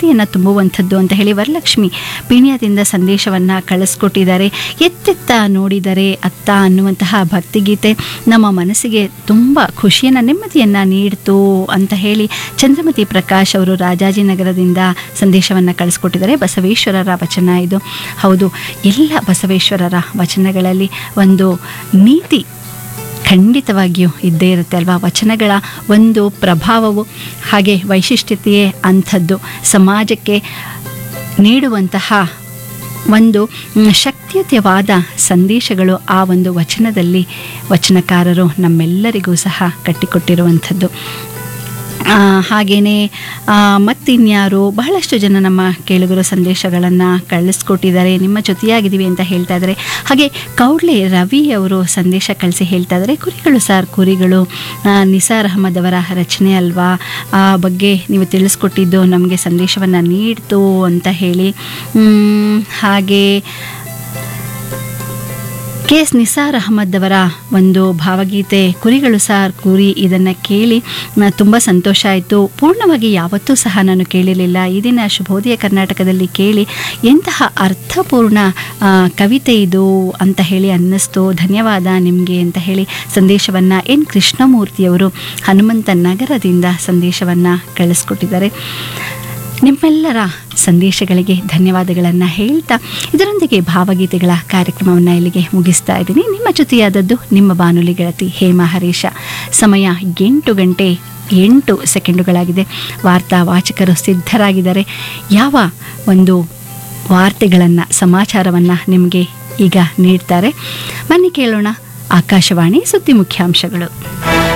ಶಕ್ತಿಯನ್ನು ತುಂಬುವಂಥದ್ದು ಅಂತ ಹೇಳಿ ವರಲಕ್ಷ್ಮಿ ಪೀಣ್ಯದಿಂದ ಸಂದೇಶವನ್ನು ಕಳಿಸ್ಕೊಟ್ಟಿದ್ದಾರೆ ಎತ್ತೆತ್ತ ನೋಡಿದರೆ ಅತ್ತ ಅನ್ನುವಂತಹ ಭಕ್ತಿಗೀತೆ ನಮ್ಮ ಮನಸ್ಸಿಗೆ ತುಂಬ ಖುಷಿಯನ್ನು ನೆಮ್ಮದಿಯನ್ನು ನೀಡ್ತು ಅಂತ ಹೇಳಿ ಚಂದ್ರಮತಿ ಪ್ರಕಾಶ್ ಅವರು ರಾಜಾಜಿನಗರದಿಂದ ಸಂದೇಶವನ್ನು ಕಳಿಸ್ಕೊಟ್ಟಿದ್ದಾರೆ ಬಸವೇಶ್ವರರ ವಚನ ಇದು ಹೌದು ಎಲ್ಲ ಬಸವೇಶ್ವರರ ವಚನಗಳಲ್ಲಿ ಒಂದು ನೀತಿ ಖಂಡಿತವಾಗಿಯೂ ಇದ್ದೇ ಇರುತ್ತೆ ಅಲ್ವಾ ವಚನಗಳ ಒಂದು ಪ್ರಭಾವವು ಹಾಗೆ ವೈಶಿಷ್ಟ್ಯತೆಯೇ ಅಂಥದ್ದು ಸಮಾಜಕ್ಕೆ ನೀಡುವಂತಹ ಒಂದು ಮ್, ಶಕ್ತಿಯುತವಾದ ಸಂದೇಶಗಳು ಆ ಒಂದು ವಚನದಲ್ಲಿ ವಚನಕಾರರು ನಮ್ಮೆಲ್ಲರಿಗೂ ಸಹ ಕಟ್ಟಿಕೊಟ್ಟಿರುವಂಥದ್ದು ಆ, ಹಾಗೇನೇ ಆ, ಮತ್ತಿನ್ಯಾರು ಬಹಳಷ್ಟು ಜನ ನಮ್ಮ ಕೇಳುಗರು ಸಂದೇಶಗಳನ್ನು ಕಳಿಸ್ಕೊಟ್ಟಿದ್ದಾರೆ ನಿಮ್ಮ ಜೊತೆಯಾಗಿದ್ದೀವಿ ಅಂತ ಹೇಳ್ತಾ ಇದ್ದಾರೆ ಹಾಗೆ ಕೌಡ್ಲೆ ರವಿ ಅವರು ಸಂದೇಶ ಕಳಿಸಿ ಹೇಳ್ತಾ ಇದ್ದಾರೆ ಕುರಿಗಳು ಸರ್ ಕುರಿಗಳು ಆ, ನಿಸಾರ್ ಅಹಮದ್ ಅವರ ರಚನೆ ಅಲ್ವಾ ಆ ಬಗ್ಗೆ ನೀವು ತಿಳಿಸ್ಕೊಟ್ಟಿದ್ದು ನಮಗೆ ಸಂದೇಶವನ್ನು ನೀಡ್ತು ಅಂತ ಹೇಳಿ ಮ್, ಹಾಗೆ ಕೆ ಎಸ್ ನಿಸಾರ್ ಅಹಮದ್ ಅವರ ಒಂದು ಭಾವಗೀತೆ ಕುರಿಗಳು ಸಾರ್ ಕುರಿ ಇದನ್ನು ಕೇಳಿ ತುಂಬ ಸಂತೋಷ ಆಯಿತು ಪೂರ್ಣವಾಗಿ ಯಾವತ್ತೂ ಸಹ ನಾನು ಕೇಳಿರಲಿಲ್ಲ ಈ ದಿನ ಶುಭೋದಯ ಕರ್ನಾಟಕದಲ್ಲಿ ಕೇಳಿ ಎಂತಹ ಅರ್ಥಪೂರ್ಣ ಆ, ಕವಿತೆ ಇದು ಅಂತ ಹೇಳಿ ಅನ್ನಿಸ್ತು ಧನ್ಯವಾದ ನಿಮಗೆ ಅಂತ ಹೇಳಿ ಸಂದೇಶವನ್ನು ಎನ್ ಕೃಷ್ಣಮೂರ್ತಿಯವರು ಹನುಮಂತ ನಗರದಿಂದ ಸಂದೇಶವನ್ನು ಕಳಿಸ್ಕೊಟ್ಟಿದ್ದಾರೆ ನಿಮ್ಮೆಲ್ಲರ ಸಂದೇಶಗಳಿಗೆ ಧನ್ಯವಾದಗಳನ್ನು ಹೇಳ್ತಾ ಇದರೊಂದಿಗೆ ಭಾವಗೀತೆಗಳ ಕಾರ್ಯಕ್ರಮವನ್ನು ಇಲ್ಲಿಗೆ ಮುಗಿಸ್ತಾ ಇದ್ದೀನಿ ನಿಮ್ಮ ಜೊತೆಯಾದದ್ದು ನಿಮ್ಮ ಬಾನುಲಿ ಗೆಳತಿ ಹೇಮಾ ಹರೀಶ ಸಮಯ ಎಂಟು ಗಂಟೆ ಎಂಟು ಸೆಕೆಂಡುಗಳಾಗಿದೆ ವಾರ್ತಾ ವಾಚಕರು ಸಿದ್ಧರಾಗಿದ್ದಾರೆ ಯಾವ ಒಂದು ವಾರ್ತೆಗಳನ್ನು ಸಮಾಚಾರವನ್ನು ನಿಮಗೆ ಈಗ ನೀಡ್ತಾರೆ ಬನ್ನಿ ಕೇಳೋಣ ಆಕಾಶವಾಣಿ ಸುದ್ದಿ ಮುಖ್ಯಾಂಶಗಳು